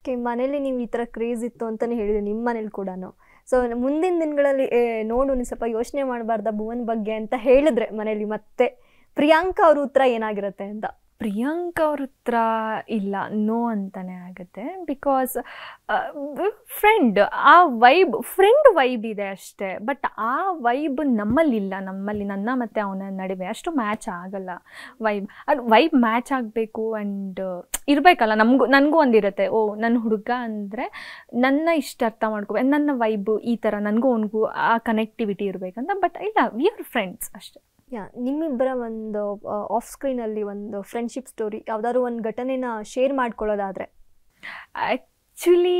okay ಮನೇಲಿ ನೀವು ಈ ಥರ ಕ್ರೇಜ್ ಇತ್ತು ಅಂತಲೇ ಹೇಳಿದ್ರಿ ನಿಮ್ಮ ಮನೇಲಿ ಕೂಡ ಸೊ ಮುಂದಿನ ದಿನಗಳಲ್ಲಿ ಏ, ನೋಡು ನೀನು ಸ್ವಲ್ಪ ಯೋಚನೆ ಮಾಡಬಾರ್ದ ಭುವನ್ ಬಗ್ಗೆ ಅಂತ ಹೇಳಿದ್ರೆ ಮನೇಲಿ ಮತ್ತೆ ಪ್ರಿಯಾಂಕಾ ಅವ್ರ ಉತ್ತರ ಏನಾಗಿರುತ್ತೆ ಅಂತ ಪ್ರಿಯಾಂಕ್ ಅವ್ರ ಹತ್ರ ಇಲ್ಲ ನೋ ಅಂತಾನೆ ಆಗುತ್ತೆ ಬಿಕಾಸ್ ಫ್ರೆಂಡ್ ಆ ವೈಬ್ ಫ್ರೆಂಡ್ ವೈಬ್ ಇದೆ ಅಷ್ಟೇ ಬಟ್ ಆ ವೈಬ್ ನಮ್ಮಲ್ಲಿಲ್ಲ ನಮ್ಮಲ್ಲಿ ನನ್ನ ಮತ್ತು ಅವನ ನಡುವೆ ಅಷ್ಟು ಮ್ಯಾಚ್ ಆಗಲ್ಲ ವೈಬ್ ಅದು ವೈಬ್ ಮ್ಯಾಚ್ ಆಗಬೇಕು ಆ್ಯಂಡ್ ಇರಬೇಕಲ್ಲ ನಮಗೂ ನನಗೂ ಒಂದಿರುತ್ತೆ ಓ ನನ್ನ ಹುಡುಗ ಅಂದರೆ ನನ್ನ ಇಷ್ಟ ಅರ್ಥ ಮಾಡ್ಕೋಬೇಕು ನನ್ನ ವೈಬು ಈ ಥರ ನನಗೂ ಅವನಿಗೂ ಆ ಕನೆಕ್ಟಿವಿಟಿ ಇರಬೇಕಂತ ಬಟ್ ಇಲ್ಲ ವಿ ಆರ್ ಫ್ರೆಂಡ್ಸ್ ಅಷ್ಟೇ ಯಾ ನಿಮ್ಮಿಬ್ಬರ ಒಂದು ಆಫ್ ಸ್ಕ್ರೀನಲ್ಲಿ ಒಂದು ಫ್ರೆಂಡ್ಶಿಪ್ ಸ್ಟೋರಿ ಯಾವ್ದಾದ್ರು ಒಂದು ಘಟನೆನ ಶೇರ್ ಮಾಡ್ಕೊಳ್ಳೋದಾದ್ರೆ ಆ್ಯಕ್ಚುಲಿ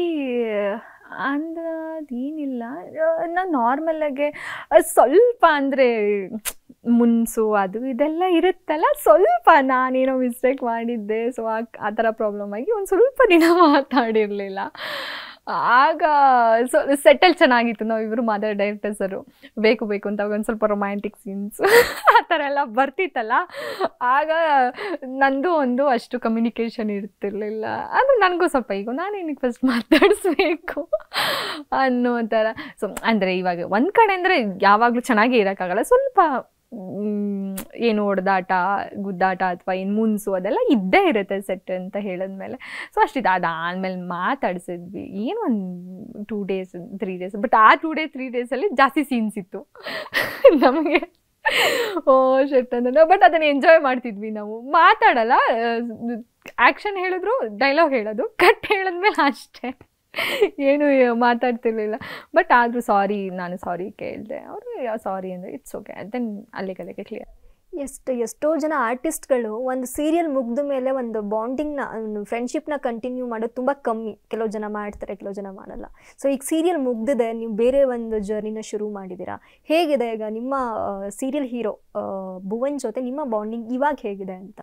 ಅಂದೇನಿಲ್ಲ ನಾನು ನಾರ್ಮಲಾಗೆ ಸ್ವಲ್ಪ ಅಂದರೆ ಮುನ್ಸು ಅದು ಇದೆಲ್ಲ ಇರುತ್ತಲ್ಲ ಸ್ವಲ್ಪ ನಾನೇನೋ ಮಿಸ್ಟೇಕ್ ಮಾಡಿದ್ದೆ ಸೊ ಆ ಆ ಥರ ಪ್ರಾಬ್ಲಮ್ ಆಗಿ ಒಂದು ಸ್ವಲ್ಪ ದಿನ ಮಾತಾಡಿರಲಿಲ್ಲ ಆಗ ಸೊ ಸೆಟಲ್ ಚೆನ್ನಾಗಿತ್ತು ನಾವು ಇಬ್ಬರು ಮಾತಾಡೋ ಡೈರೆಕ್ಟರ್ಸರು ಬೇಕು ಬೇಕು ಅಂತ ಒಂದು ಸ್ವಲ್ಪ ರೊಮ್ಯಾಂಟಿಕ್ ಸೀನ್ಸ್ ಆ ಥರ ಎಲ್ಲ ಬರ್ತಿತ್ತಲ್ಲ ಆಗ ನಂದು ಒಂದು ಅಷ್ಟು ಕಮ್ಯುನಿಕೇಷನ್ ಇರ್ತಿರ್ಲಿಲ್ಲ ಅಂದರೆ ನನಗೂ ಸ್ವಲ್ಪ ಈಗ ನಾನು ಏನಕ್ಕೆ ಫಸ್ಟ್ ಮಾತಾಡಿಸ್ಬೇಕು ಅನ್ನೋ ಥರ ಸೊ ಅಂದರೆ ಇವಾಗ ಒಂದು ಕಡೆ ಅಂದರೆ ಯಾವಾಗಲೂ ಚೆನ್ನಾಗೇ ಇರೋಕ್ಕಾಗಲ್ಲ ಸ್ವಲ್ಪ ಮ್, ಏನು ಹೊಡೆದಾಟ ಗುದ್ದಾಟ ಅಥವಾ ಏನು ಮುನ್ಸು ಅದೆಲ್ಲ ಇದ್ದೇ ಇರುತ್ತೆ ಸೆಟ್ ಅಂತ ಹೇಳಿದ್ಮೇಲೆ ಸೊ ಅಷ್ಟಿದೆ ಅದಾದಮೇಲೆ ಮಾತಾಡಿಸಿದ್ವಿ ಏನು ಒಂದು two days three days but ಆ ಟೂ ಡೇಸ್ ತ್ರೀ ಡೇಸಲ್ಲಿ ಜಾಸ್ತಿ ಸೀನ್ಸ್ ಇತ್ತು ನಮಗೆ ಓ ಶೆಟ್ ಅಂದ್ರೆ ಬಟ್ ಅದನ್ನು ಎಂಜಾಯ್ ಮಾಡ್ತಿದ್ವಿ ನಾವು ಮಾತಾಡಲ್ಲ ಆ್ಯಕ್ಷನ್ ಹೇಳಿದ್ರು ಡೈಲಾಗ್ ಹೇಳೋದು ಕಟ್ ಹೇಳಿದ್ಮೇಲೆ ಅಷ್ಟೇ ಏನು ಮಾತಾಡ್ತಿರ್ಲಿಲ್ಲ ಬಟ್ ಆದರೂ ಸಾರಿ ನಾನು ಸಾರಿ ಕೇಳಿದೆ ಅವರು ಸಾರಿ ಅಂದರೆ ಇಟ್ಸ್ ಓಕೆ ದೆನ್ ಅಲ್ಲಿಗೆ ಅಲ್ಲಿಗೆ ಕ್ಲಿಯರ್ ಎಷ್ಟು ಎಷ್ಟೋ ಜನ ಆರ್ಟಿಸ್ಟ್ಗಳು ಒಂದು ಸೀರಿಯಲ್ ಮುಗ್ದ ಮೇಲೆ ಒಂದು ಬಾಂಡಿಂಗ್ನ ಫ್ರೆಂಡ್ಶಿಪ್ನ ಕಂಟಿನ್ಯೂ ಮಾಡೋದು ತುಂಬ ಕಮ್ಮಿ ಕೆಲವು ಜನ ಮಾಡ್ತಾರೆ ಕೆಲವು ಜನ ಮಾಡಲ್ಲ ಸೊ ಈಗ ಸೀರಿಯಲ್ ಮುಗ್ದಿದೆ ನೀವು ಬೇರೆ ಒಂದು ಜರ್ನಿನ ಶುರು ಮಾಡಿದ್ದೀರಾ ಹೇಗಿದೆ ಈಗ ನಿಮ್ಮ ಸೀರಿಯಲ್ ಹೀರೋ ಭುವನ್ ಜೊತೆ ನಿಮ್ಮ ಬಾಂಡಿಂಗ್ ಇವಾಗ ಹೇಗಿದೆ ಅಂತ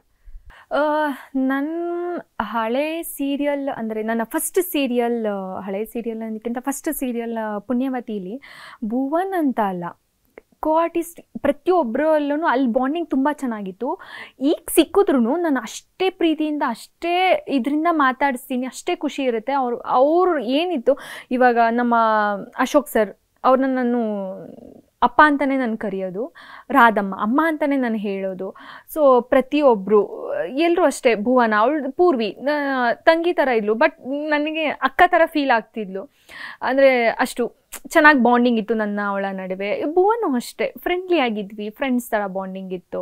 ನನ್ನ ಹಳೆ ಸೀರಿಯಲ್ ಅಂದರೆ ನನ್ನ ಫಸ್ಟ್ ಸೀರಿಯಲ್ ಹಳೆ ಸೀರಿಯಲ್ ಅನ್ನೋದಕ್ಕಿಂತ ಫಸ್ಟ್ ಸೀರಿಯಲ್ ಪುಣ್ಯವತಿಲಿ ಭುವನ್ ಅಂತ ಅಲ್ಲ ಕೋ ಆರ್ಟಿಸ್ಟ್ ಪ್ರತಿಯೊಬ್ಬರಲ್ಲೂ ಅಲ್ಲಿ ಬಾಂಡಿಂಗ್ ತುಂಬ ಚೆನ್ನಾಗಿತ್ತು ಈಗ ಸಿಕ್ಕಿದ್ರು ನಾನು ಅಷ್ಟೇ ಪ್ರೀತಿಯಿಂದ ಅಷ್ಟೇ ಇದರಿಂದ ಮಾತಾಡಿಸ್ತೀನಿ ಅಷ್ಟೇ ಖುಷಿ ಇರುತ್ತೆ ಅವ್ರು ಅವ್ರು ಏನಿತ್ತು ಇವಾಗ ನಮ್ಮ ಅಶೋಕ್ ಸರ್ ಅವ್ರನ್ನ ನಾನು ಅಪ್ಪ ಅಂತಲೇ ನಾನು ಕರೆಯೋದು ರಾಧಮ್ಮ ಅಮ್ಮ ಅಂತಲೇ ನಾನು ಹೇಳೋದು ಸೊ ಪ್ರತಿಯೊಬ್ಬರು ಎಲ್ಲರೂ ಅಷ್ಟೇ ಭುವನ ಅವಳು ಪೂರ್ವಿ ನ- ತಂಗಿ ಥರ ಇದ್ಲು ಬಟ್ ನನಗೆ ಅಕ್ಕ ಥರ ಫೀಲ್ ಆಗ್ತಿದ್ಲು ಅಂದರೆ ಅಷ್ಟು ಚೆನ್ನಾಗಿ ಬಾಂಡಿಂಗ್ ಇತ್ತು ನನ್ನ ಅವಳ ನಡುವೆ ಭುವನು ಅಷ್ಟೇ ಫ್ರೆಂಡ್ಲಿ ಆಗಿದ್ವಿ ಫ್ರೆಂಡ್ಸ್ ಥರ ಬಾಂಡಿಂಗ್ ಇತ್ತು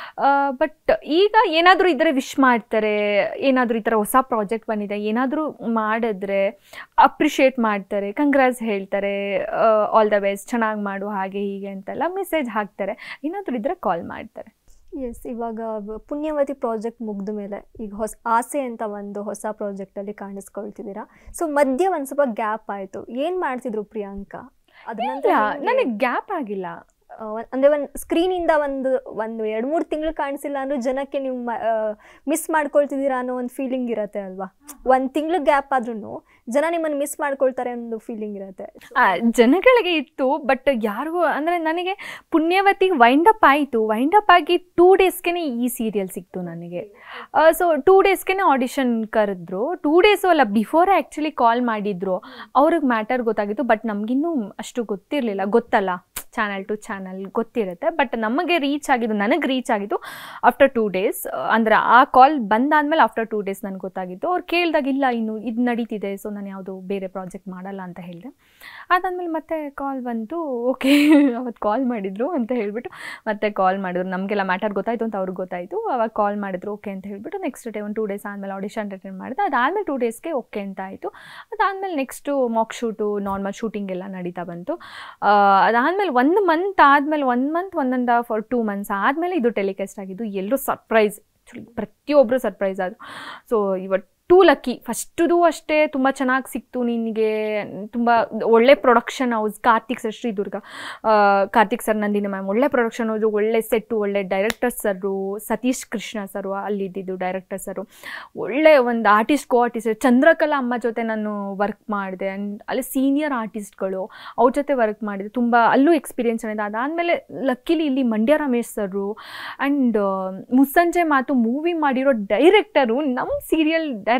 ಬಟ್ ಈಗ ಏನಾದರೂ ಇದ್ದರೆ ವಿಶ್ ಮಾಡ್ತಾರೆ ಏನಾದರೂ ಈ ಥರ ಹೊಸ ಪ್ರಾಜೆಕ್ಟ್ ಬಂದಿದೆ ಏನಾದರೂ ಮಾಡಿದ್ರೆ ಅಪ್ರಿಷಿಯೇಟ್ ಮಾಡ್ತಾರೆ ಕಂಗ್ರಾಸ್ ಹೇಳ್ತಾರೆ ಆಲ್ ದ ಬೆಸ್ಟ್ ಚೆನ್ನಾಗಿ ಮಾಡು ಹಾಗೆ ಹೀಗೆ ಅಂತೆಲ್ಲ ಮೆಸೇಜ್ ಹಾಕ್ತಾರೆ ಏನಾದರೂ ಇದ್ದರೆ ಕಾಲ್ ಮಾಡ್ತಾರೆ ಎಸ್ ಇವಾಗ ಬ- ಪುಣ್ಯವತಿ ಪ್ರಾಜೆಕ್ಟ್ ಮುಗ್ದ ಮೇಲೆ ಈಗ ಹೊಸ ಆಸೆ ಅಂತ ಒಂದು ಹೊಸ ಪ್ರಾಜೆಕ್ಟಲ್ಲಿ ಕಾಣಿಸ್ಕೊಳ್ತಿದ್ದೀರಾ ಸೊ ಮಧ್ಯೆ ಒಂದು ಸ್ವಲ್ಪ ಗ್ಯಾಪ್ ಆಯಿತು ಏನು ಮಾಡ್ತಿದ್ರು ಪ್ರಿಯಾಂಕಾ ಅದ್ರ ನಂತರ ಇಲ್ಲ ನಿಮ್ಗೆ- ನನಗೆ ಗ್ಯಾಪ್ ಆಗಿಲ್ಲ ಆ, ಒಂದ್- ಅಂದ್ರೆ ಒಂದು ಸ್ಕ್ರೀನಿಂದ ಒಂದು ಒಂದು ಎರಡು ಮೂರು ತಿಂಗಳು ಕಾಣಿಸಿಲ್ಲ ಅಂದ್ರೆ ಜನಕ್ಕೆ ನೀವು ಮಿಸ್ ಮಾಡ್ಕೊಳ್ತಿದ್ದೀರಾ ಅನ್ನೋ ಒಂದು ಫೀಲಿಂಗ್ ಇರತ್ತೆ ಅಲ್ವಾ ಒಂದು ತಿಂಗಳು ಗ್ಯಾಪ್ ಆದ್ರೂ ಜನ ನಿಮ್ಮನ್ನು ಮಿಸ್ ಮಾಡ್ಕೊಳ್ತಾರೆ ಅನ್ನೋ ಫೀಲಿಂಗ್ ಇರತ್ತೆ ಆ, ಜನಗಳಿಗೆ ಇತ್ತು ಬಟ್ ಯಾರಿಗೂ ಅಂದರೆ ನನಗೆ ಪುಣ್ಯವತಿ ವೈಂಡ್ ಅಪ್ ಆಯಿತು ವೈಂಡ್ ಅಪ್ ಆಗಿ ಟೂ ಡೇಸ್ಗೆ ಈ ಸೀರಿಯಲ್ ಸಿಕ್ತು ನನಗೆ ಸೊ ಟೂ ಡೇಸ್ಗೆ ಆಡಿಷನ್ ಕರೆದ್ರು ಟೂ ಡೇಸು ಅಲ್ಲ ಬಿಫೋರೇ ಆ್ಯಕ್ಚುಲಿ ಕಾಲ್ ಮಾಡಿದ್ರು ಅವ್ರಿಗೆ ಮ್ಯಾಟರ್ ಗೊತ್ತಾಗಿತ್ತು ಬಟ್ ನಮಗಿನ್ನೂ ಅಷ್ಟು ಗೊತ್ತಿರಲಿಲ್ಲ ಗೊತ್ತಲ್ಲ ಚಾನಲ್ ಟು ಚಾನಲ್ ಗೊತ್ತಿರುತ್ತೆ ಬಟ್ ನಮಗೆ ರೀಚ್ ಆಗಿದ್ದು ನನಗೆ ರೀಚ್ ಆಗಿದ್ದು ಆಫ್ಟರ್ ಟೂ ಡೇಸ್ ಅಂದರೆ ಆ ಕಾಲ್ ಬಂದಾದ್ಮೇಲೆ ಆಫ್ಟರ್ ಟೂ ಡೇಸ್ ನನಗೆ ಗೊತ್ತಾಗಿತ್ತು ಅವ್ರು ಕೇಳಿದಾಗ ಇಲ್ಲ ಇನ್ನು ಇದು ನಡೀತಿದೆ ಸೊ ನಾನು ಯಾವುದು ಬೇರೆ ಪ್ರಾಜೆಕ್ಟ್ ಮಾಡಲ್ಲ ಅಂತ ಹೇಳಿದೆ ಅದಾದಮೇಲೆ ಮತ್ತೆ ಕಾಲ್ ಬಂತು ಓಕೆ ಅವತ್ತು ಕಾಲ್ ಮಾಡಿದ್ರು ಅಂತ ಹೇಳಿಬಿಟ್ಟು ಮತ್ತೆ ಕಾಲ್ ಮಾಡಿದ್ರು ನಮಗೆಲ್ಲ ಮ್ಯಾಟರ್ ಗೊತ್ತಾಯಿತು ಅಂತ ಅವ್ರಿಗೆ ಗೊತ್ತಾಯಿತು ಅವಾಗ ಕಾಲ್ ಮಾಡಿದ್ರು ಓಕೆ ಅಂತ ಹೇಳಿಬಿಟ್ಟು ನೆಕ್ಸ್ಟ್ ಡೇ ಒಂದು ಟೂ ಡೇಸ್ ಆದಮೇಲೆ ಆಡಿಷನ್ ಅಟೆಂಡ್ ಮಾಡಿದೆ ಅದಾದಮೇಲೆ ಟೂ ಡೇಸ್ಗೆ ಓಕೆ ಅಂತ ಆಯಿತು ಅದಾದಮೇಲೆ next mock shoot normal shooting ಎಲ್ಲ ನಡೀತಾ ಬಂತು ಆ, ಅದಾದಮೇಲೆ ಒಂದು ಮಂತ್ ಆದಮೇಲೆ one month one and half or two months ಆದಮೇಲೆ ಇದು ಟೆಲಿಕಾಸ್ಟ್ ಆಗಿದ್ದು ಎಲ್ಲರೂ ಸರ್ಪ್ರೈಸ್ ಪ್ರತಿಯೊಬ್ಬರು ಸರ್ಪ್ರೈಸ್ ಆದರು ಸೊ ಇವತ್ತು ಟೂ ಲಕ್ಕಿ ಫಸ್ಟುದು ಅಷ್ಟೇ ತುಂಬ ಚೆನ್ನಾಗಿ ಸಿಕ್ತು ನಿನಗೆ ತುಂಬ ಒಳ್ಳೆ production house Karthik sir Sridurga ಆ, ಕಾರ್ತಿಕ್ ಸರ್ ನಂದಿನಿ ಮ್ಯಾಮ್ ಒಳ್ಳೆ ಪ್ರೊಡಕ್ಷನ್ ಹೌದು ಒಳ್ಳೆ ಸೆಟ್ಟು ಒಳ್ಳೆ director sir Satish Krishna sir ಅಲ್ಲಿದ್ದಿದ್ದು ಡೈರೆಕ್ಟರ್ ಸರು ಒಳ್ಳೆ ಒಂದು ಆರ್ಟಿಸ್ಟ್ ಕೋ ಆರ್ಟಿಸ್ಟ್ ಚಂದ್ರಕಲಾ ಅಮ್ಮ ಜೊತೆ ನಾನು ವರ್ಕ್ ಮಾಡಿದೆ ಆ್ಯಂಡ್ ಅಲ್ಲಿ ಸೀನಿಯರ್ ಆರ್ಟಿಸ್ಟ್ಗಳು ಅವ್ರ ಜೊತೆ ವರ್ಕ್ ಮಾಡಿದೆ ತುಂಬ ಅಲ್ಲೂ ಎಕ್ಸ್ಪೀರಿಯನ್ಸ್ ಇದೆ ಅದಾದಮೇಲೆ ಲಕ್ಕಿಲಿ ಇಲ್ಲಿ ಮಂಡ್ಯ ರಮೇಶ್ ಸರು ಆ್ಯಂಡ್ ಮುಸ್ಸಂಜೆ ಮಾತು ಮೂವಿ ಮಾಡಿರೋ ಡೈರೆಕ್ಟರು ನಮ್ಮ ಸೀರಿಯಲ್ ಡೈರೆಕ್ಟ್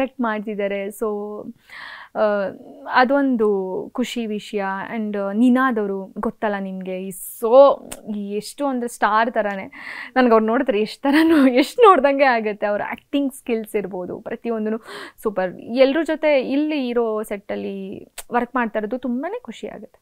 ಡೈರೆಕ್ಟ್ ಮಾಡ್ತಿದ್ದಾರೆ ಸೊ ಅದೊಂದು ಖುಷಿ ವಿಷಯ ಆ್ಯಂಡ್ ನಿನಾದವರು ಗೊತ್ತಲ್ಲ ನಿಮಗೆ ಈ ಸೋ ಎಷ್ಟು ಅಂದರೆ ಸ್ಟಾರ್ ಥರನೇ ನನಗೆ ಅವ್ರು ನೋಡಿದ್ರೆ ಎಷ್ಟು ಥರನೂ ಎಷ್ಟು ನೋಡ್ದಂಗೆ ಆಗುತ್ತೆ ಅವ್ರ ಆ್ಯಕ್ಟಿಂಗ್ ಸ್ಕಿಲ್ಸ್ ಇರ್ಬೋದು ಪ್ರತಿಯೊಂದೂ ಸೂಪರ್ ಎಲ್ಲರ ಜೊತೆ ಇಲ್ಲಿ ಇರೋ ಸೆಟ್ಟಲ್ಲಿ ವರ್ಕ್ ಮಾಡ್ತಾ ಇರೋದು ತುಂಬಾ ಖುಷಿ ಆಗುತ್ತೆ